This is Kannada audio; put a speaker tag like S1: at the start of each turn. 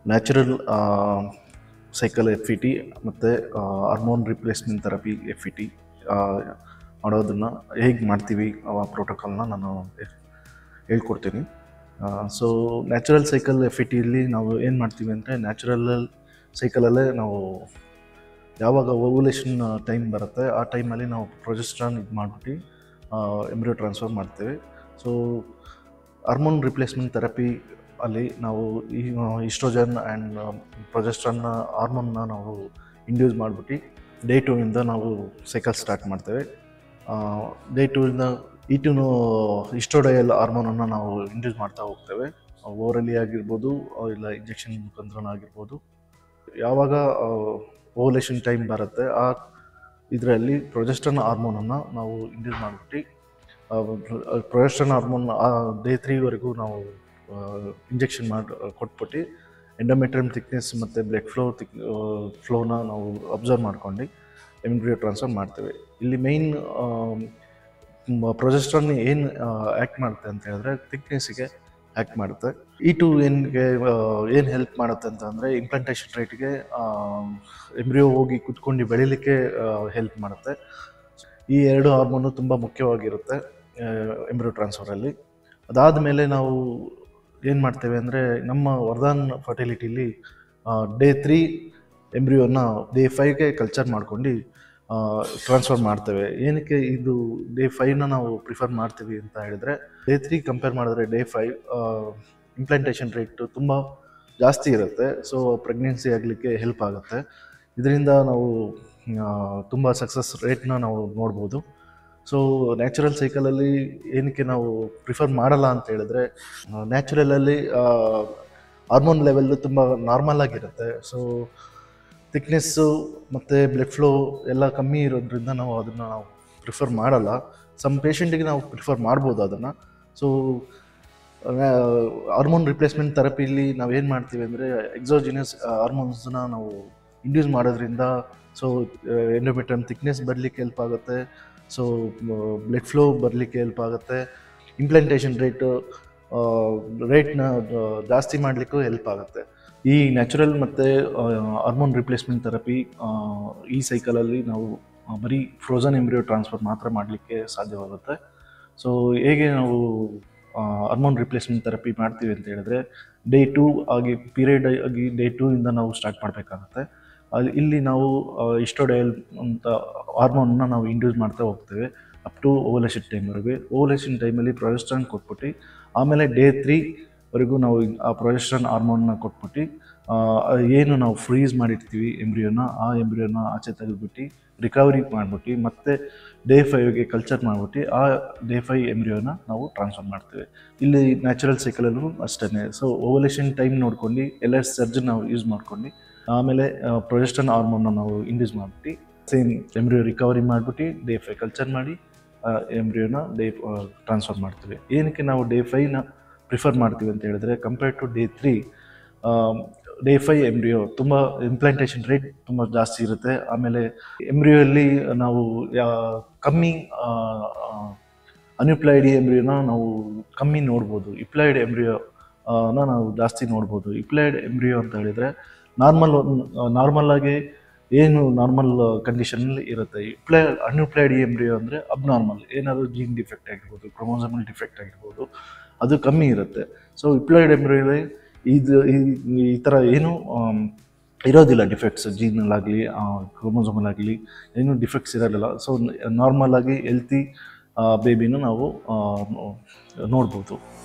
S1: natural cycle F E T ಮತ್ತು hormone replacement therapy F E T ಮಾಡೋದನ್ನು ಹೇಗೆ ಮಾಡ್ತೀವಿ ಆ ಪ್ರೋಟೋಕಾಲ್ನ ನಾನು ಹೇಳ್ಕೊಡ್ತೀನಿ so natural cycle F E ಟಿಯಲ್ಲಿ ನಾವು ಏನು ಮಾಡ್ತೀವಿ ಅಂದರೆ ನ್ಯಾಚುರಲ್ ಸೈಕಲಲ್ಲೇ ನಾವು ಯಾವಾಗ ಓವ್ಯುಲೇಷನ್ ಟೈಮ್ ಬರುತ್ತೆ ಆ ಟೈಮಲ್ಲಿ ನಾವು ಪ್ರೊಜೆಸ್ಟ್ರಾನ್ ಇದು ಮಾಡಿಬಿಟ್ಟು ಎಂಬ್ರಿಯೋ ಟ್ರಾನ್ಸ್ಫರ್ ಮಾಡ್ತೇವೆ ಸೊ ಹಾರ್ಮೋನ್ ರಿಪ್ಲೇಸ್ಮೆಂಟ್ ಥೆರಪಿ ಅಲ್ಲಿ ನಾವು ಈ ಇಸ್ಟ್ರೋಜನ್ ಆ್ಯಂಡ್ ಪ್ರೊಜೆಸ್ಟ್ರಾನ್ನ ಹಾರ್ಮೋನ್ನ ನಾವು ಇಂಡ್ಯೂಸ್ ಮಾಡಿಬಿಟ್ಟು ಡೇ ಟೂಯಿಂದ ನಾವು ಸೈಕಲ್ ಸ್ಟಾರ್ಟ್ ಮಾಡ್ತೇವೆ ಡೇ ಟೂಯಿಂದ ಈ ಟೂನು ಇಸ್ಟೋಡಯಲ್ ಹಾರ್ಮೋನನ್ನು ನಾವು ಇಂಡ್ಯೂಸ್ ಮಾಡ್ತಾ ಹೋಗ್ತೇವೆ ಓರಲಿ ಆಗಿರ್ಬೋದು ಇಲ್ಲ ಇಂಜೆಕ್ಷನ್ ಮುಖಾಂತರ ಆಗಿರ್ಬೋದು ಯಾವಾಗ ಓವಲೇಷನ್ ಟೈಮ್ ಬರುತ್ತೆ ಆ ಇದರಲ್ಲಿ ಪ್ರೊಜೆಸ್ಟ್ರನ್ ಹಾರ್ಮೋನನ್ನು ನಾವು ಇಂಡ್ಯೂಸ್ ಮಾಡಿಬಿಟ್ಟು ಪ್ರೊಜೆಸ್ಟ್ರನ್ ಹಾರ್ಮೋನ್ ಡೇ ತ್ರೀವರೆಗೂ ನಾವು ಇಂಜೆಕ್ಷನ್ ಮಾಡಿ ಕೊಟ್ಬಿಟ್ಟು ಎಂಡೋಮೆಟ್ರಿಯಮ್ ಥಿಕ್ನೆಸ್ ಮತ್ತು ಬ್ಲಡ್ ಫ್ಲೋ ಥಿಕ್ ಫ್ಲೋನ ನಾವು ಅಬ್ಸರ್ವ್ ಮಾಡ್ಕೊಂಡು ಎಂಬ್ರಿಯೋ ಟ್ರಾನ್ಸ್ಫರ್ ಮಾಡ್ತೇವೆ ಇಲ್ಲಿ ಮೇಯ್ನ್ ಪ್ರೊಜೆಸ್ಟ್ರಾನ್ ಏನು ಆ್ಯಕ್ಟ್ ಮಾಡುತ್ತೆ ಅಂತ ಹೇಳಿದ್ರೆ ಥಿಕ್ನೆಸ್ಸಿಗೆ ಆ್ಯಕ್ಟ್ ಮಾಡುತ್ತೆ ಈ ಟು ಏನ್ಗೆ ಏನು ಹೆಲ್ಪ್ ಮಾಡುತ್ತೆ ಅಂತ ಅಂದರೆ ಇಂಪ್ಲಾಂಟೇಷನ್ ರೇಟ್ಗೆ ಎಂಬ್ರಿಯೋ ಹೋಗಿ ಕುತ್ಕೊಂಡು ಬೆಳಿಲಿಕ್ಕೆ ಹೆಲ್ಪ್ ಮಾಡುತ್ತೆ ಈ ಎರಡು ಹಾರ್ಮೋನು ತುಂಬ ಮುಖ್ಯವಾಗಿರುತ್ತೆ ಎಂಬ್ರಿಯೋ ಟ್ರಾನ್ಸ್ಫರಲ್ಲಿ ಅದಾದ ಮೇಲೆ ನಾವು ಏನು ಮಾಡ್ತೇವೆ ಅಂದರೆ ನಮ್ಮ ವರ್ಧಾನ್ ಫರ್ಟಿಲಿಟಿಲಿ ಡೇ ತ್ರೀ ಎಂಬ್ರಿಯೋನ ಡೇ ಫೈವ್ಗೆ ಕಲ್ಚರ್ ಮಾಡ್ಕೊಂಡು ಟ್ರಾನ್ಸ್ಫರ್ ಮಾಡ್ತೇವೆ ಏನಕ್ಕೆ ಇದು ಡೇ ಫೈವ್ನ ನಾವು ಪ್ರಿಫರ್ ಮಾಡ್ತೀವಿ ಅಂತ ಹೇಳಿದ್ರೆ ಡೇ ತ್ರೀ ಕಂಪೇರ್ ಮಾಡಿದ್ರೆ ಡೇ ಫೈವ್ ಇಂಪ್ಲಾಂಟೇಷನ್ ರೇಟು ತುಂಬ ಜಾಸ್ತಿ ಇರುತ್ತೆ ಸೊ ಪ್ರೆಗ್ನೆನ್ಸಿ ಆಗಲಿಕ್ಕೆ ಹೆಲ್ಪ್ ಆಗುತ್ತೆ ಇದರಿಂದ ನಾವು ತುಂಬ ಸಕ್ಸಸ್ ರೇಟ್ನ ನಾವು ನೋಡ್ಬೋದು ಸೊ ನ್ಯಾಚುರಲ್ ಸೈಕಲಲ್ಲಿ ಏನಕ್ಕೆ ನಾವು ಪ್ರಿಫರ್ ಮಾಡಲ್ಲ ಅಂತ ಹೇಳಿದ್ರೆ ನ್ಯಾಚುರಲಲ್ಲಿ ಹಾರ್ಮೋನ್ ಲೆವೆಲ್ ತುಂಬ ನಾರ್ಮಲ್ ಆಗಿರುತ್ತೆ ಸೊ ಥಿಕ್ನೆಸ್ಸು ಮತ್ತು ಬ್ಲಡ್ ಫ್ಲೋ ಎಲ್ಲ ಕಮ್ಮಿ ಇರೋದ್ರಿಂದ ನಾವು ಅದನ್ನು ನಾವು ಪ್ರಿಫರ್ ಮಾಡಲ್ಲ ಸಮ್ ಪೇಷಂಟಿಗೆ ನಾವು ಪ್ರಿಫರ್ ಮಾಡ್ಬೋದು ಅದನ್ನು ಸೊ ಹಾರ್ಮೋನ್ ರಿಪ್ಲೇಸ್ಮೆಂಟ್ ಥೆರಪಿಲಿ ನಾವು ಏನು ಮಾಡ್ತೀವಿ ಅಂದರೆ ಎಕ್ಸೋಜಿನಿಯಸ್ ಹಾರ್ಮೋನ್ಸ್ನ ನಾವು ಇಂಡ್ಯೂಸ್ ಮಾಡೋದ್ರಿಂದ ಸೊ ಎಂಡೋಮೆಟ್ರಮ್ ಥಿಕ್ನೆಸ್ ಬರಲಿಕ್ಕೆ ಹೆಲ್ಪ್ ಆಗುತ್ತೆ ಸೊ ಬ್ಲಡ್ ಫ್ಲೋ ಬರಲಿಕ್ಕೆ ಹೆಲ್ಪ್ ಆಗುತ್ತೆ ಇಂಪ್ಲಾಂಟೇಷನ್ ರೇಟು ರೇಟ್ನ ಜಾಸ್ತಿ ಮಾಡಲಿಕ್ಕೂ ಹೆಲ್ಪ್ ಆಗುತ್ತೆ ಈ ನ್ಯಾಚುರಲ್ ಮತ್ತು ಹಾರ್ಮೋನ್ ರಿಪ್ಲೇಸ್ಮೆಂಟ್ ಥೆರಪಿ ಈ ಸೈಕಲಲ್ಲಿ ನಾವು ಬರೀ ಫ್ರೋಝನ್ ಎಂಬ್ರಿಯೋ ಟ್ರಾನ್ಸ್ಫರ್ ಮಾತ್ರ ಮಾಡಲಿಕ್ಕೆ ಸಾಧ್ಯವಾಗುತ್ತೆ ಸೊ ಹೇಗೆ ನಾವು ಹಾರ್ಮೋನ್ ರಿಪ್ಲೇಸ್ಮೆಂಟ್ ಥೆರಪಿ ಮಾಡ್ತೀವಿ ಅಂತ ಹೇಳಿದ್ರೆ ಡೇ ಟೂ ಆಗಿ ಪೀರಿಯಡ್ ಆಗಿ ಡೇ ಟೂ ಇಂದ ನಾವು ಸ್ಟಾರ್ಟ್ ಮಾಡಬೇಕಾಗುತ್ತೆ ಅಲ್ಲಿ ಇಲ್ಲಿ ನಾವು ಇಸ್ಟೋಡಯಲ್ ಅಂತ ಹಾರ್ಮೋನ್ನ ನಾವು ಇಂಡ್ಯೂಸ್ ಮಾಡ್ತಾ ಹೋಗ್ತೇವೆ ಅಪ್ ಟು ಓವಲೇಷನ್ ಟೈಮ್ವರೆಗೆ ಓವಲೇಷನ್ ಟೈಮಲ್ಲಿ ಪ್ರೊಜೆಸ್ಟ್ರಾನ್ ಕೊಟ್ಬಿಟ್ಟು ಆಮೇಲೆ ಡೇ ತ್ರೀವರೆಗೂ ನಾವು ಆ ಪ್ರೊಜೆಸ್ಟ್ರಾನ್ ಹಾರ್ಮೋನ್ನ ಕೊಟ್ಬಿಟ್ಟು ಏನು ನಾವು ಫ್ರೀಸ್ ಮಾಡಿರ್ತೀವಿ ಎಂಬ್ರಿಯೋನ ಆ ಎಂಬ್ರಿಯೋನ ಆಚೆ ತೆಗೆದ್ಬಿಟ್ಟು ರಿಕವರಿ ಮಾಡಿಬಿಟ್ಟು ಮತ್ತೆ ಡೇ ಫೈವ್ಗೆ ಕಲ್ಚರ್ ಮಾಡಿಬಿಟ್ಟು ಆ ಡೇ ಫೈವ್ ಎಂಬ್ರಿಯೋನ ನಾವು ಟ್ರಾನ್ಸ್ಫರ್ ಮಾಡ್ತೇವೆ ಇಲ್ಲಿ ನ್ಯಾಚುರಲ್ ಸೈಕಲಲ್ಲೂ ಅಷ್ಟೇ ಸೊ ಓವಲೇಷನ್ ಟೈಮ್ ನೋಡ್ಕೊಂಡು ಎಲ್ಲ ಸರ್ಜನ್ ನಾವು ಯೂಸ್ ಮಾಡ್ಕೊಂಡು ಆಮೇಲೆ ಪ್ರೊಜೆಸ್ಟ್ರನ್ ಹಾರ್ಮೋನ್ನ ನಾವು ಇಂಡ್ಯೂಸ್ ಮಾಡಿಬಿಟ್ಟು ಸೇಮ್ ಎಂಬ್ರಿಯೋ ರಿಕವರಿ ಮಾಡಿಬಿಟ್ಟು ಡೇ ಫೈ ಕಲ್ಚರ್ ಮಾಡಿ ಎಂಬ್ರಿಯೋನ ಡೇ ಟ್ರಾನ್ಸ್ಫರ್ ಮಾಡ್ತೀವಿ ಏನಕ್ಕೆ ನಾವು ಡೇ ಫೈನ ಪ್ರಿಫರ್ ಮಾಡ್ತೀವಿ ಅಂತ ಹೇಳಿದ್ರೆ compared to day three day five embryo ತುಂಬ ಇಂಪ್ಲಾಂಟೇಷನ್ ರೇಟ್ ತುಂಬ ಜಾಸ್ತಿ ಇರುತ್ತೆ ಆಮೇಲೆ ಎಂಬ್ರಿಯೋಲ್ಲಿ ನಾವು ಕಮ್ಮಿ ಅನ್ಯುಪ್ಲೈಡ್ ಎಂಬ್ರಿಯೋನ ನಾವು ಕಮ್ಮಿ ನೋಡ್ಬೋದು ಇಪ್ಲೈಡ್ ಎಂಬ್ರಿಯೋ ನ ನಾವು ಜಾಸ್ತಿ ನೋಡ್ಬೋದು ಇಪ್ಲೈಡ್ ಎಂಬ್ರಿಯೋ ಅಂತ ಹೇಳಿದರೆ ನಾರ್ಮಲ್ ನಾರ್ಮಲ್ ಆಗಿ ಏನು ನಾರ್ಮಲ್ ಕಂಡೀಷನಲ್ಲಿ ಇರುತ್ತೆ ಇಪ್ಲೈ ಅನ್ಯುಪ್ಲೈಡ್ ಎಂಬ್ರಿಯೋ ಅಂದರೆ ಅಬ್ನಾರ್ಮಲ್ ಏನಾದರೂ ಜೀನ್ ಡಿಫೆಕ್ಟ್ ಆಗಿರ್ಬೋದು ಕ್ರೊಮೋಸಮಲ್ ಡಿಫೆಕ್ಟ್ ಆಗಿರ್ಬೋದು ಅದು ಕಮ್ಮಿ ಇರುತ್ತೆ ಸೊ ಇಪ್ಲೈಡ್ ಎಂಬ್ರಿಯೋಲಿ ಇದು ಈ ಥರ ಏನು ಇರೋದಿಲ್ಲ ಡಿಫೆಕ್ಟ್ಸ್ ಜೀನಲ್ಲಾಗಲಿ ಕ್ರೋಮೋಸೋಮಲ್ಲಾಗಲಿ ಏನು ಡಿಫೆಕ್ಟ್ಸ್ ಇರೋದಿಲ್ಲ ಸೊ ನಾರ್ಮಲ್ ಆಗಿ ಹೆಲ್ತಿ ಬೇಬಿನೂ ನಾವು ನೋಡ್ಬೋದು